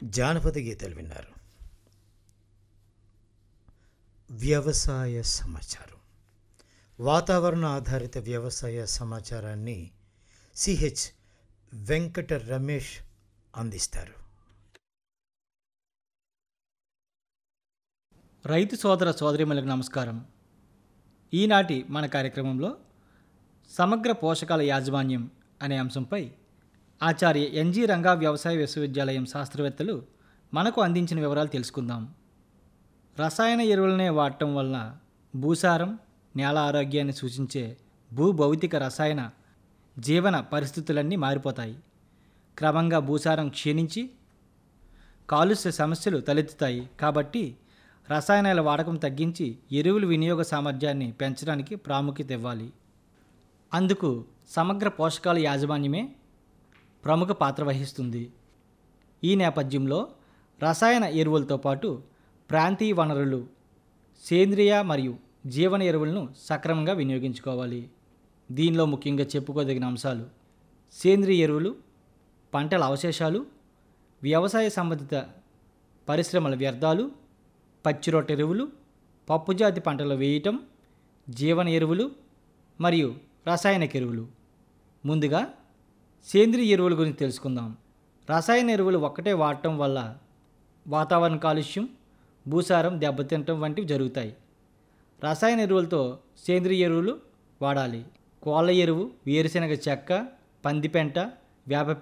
జానపద గీతాలు విన్నారు వ్యవసాయ సమాచారం వాతావరణ ఆధారిత వ్యవసాయ సమాచారాన్ని సిహెచ్ వెంకట రమేష్ అందిస్తారు రైతు సోదర సోదరిమలకు నమస్కారం ఈనాటి మన కార్యక్రమంలో సమగ్ర పోషకాల యాజమాన్యం అనే అంశంపై ఆచార్య ఎన్జి రంగా వ్యవసాయ విశ్వవిద్యాలయం శాస్త్రవేత్తలు మనకు అందించిన వివరాలు తెలుసుకుందాం రసాయన ఎరువులనే వాడటం వలన భూసారం నేల ఆరోగ్యాన్ని సూచించే భూభౌతిక రసాయన జీవన పరిస్థితులన్నీ మారిపోతాయి క్రమంగా భూసారం క్షీణించి కాలుష్య సమస్యలు తలెత్తుతాయి కాబట్టి రసాయనాల వాడకం తగ్గించి ఎరువుల వినియోగ సామర్థ్యాన్ని పెంచడానికి ప్రాముఖ్యత ఇవ్వాలి అందుకు సమగ్ర పోషకాల యాజమాన్యమే ప్రముఖ పాత్ర వహిస్తుంది ఈ నేపథ్యంలో రసాయన ఎరువులతో పాటు ప్రాంతీయ వనరులు సేంద్రియ మరియు జీవన ఎరువులను సక్రమంగా వినియోగించుకోవాలి దీనిలో ముఖ్యంగా చెప్పుకోదగిన అంశాలు సేంద్రియ ఎరువులు పంటల అవశేషాలు వ్యవసాయ సంబంధిత పరిశ్రమల వ్యర్థాలు పచ్చిరొట్ట ఎరువులు పప్పుజాతి పంటలు వేయటం జీవన ఎరువులు మరియు రసాయనిక ఎరువులు ముందుగా సేంద్రియ ఎరువుల గురించి తెలుసుకుందాం రసాయన ఎరువులు ఒక్కటే వాడటం వల్ల వాతావరణ కాలుష్యం భూసారం దెబ్బతినటం వంటివి జరుగుతాయి రసాయన ఎరువులతో సేంద్రియ ఎరువులు వాడాలి కోళ్ళ ఎరువు వేరుశెనగ చెక్క పందిపెంట వేప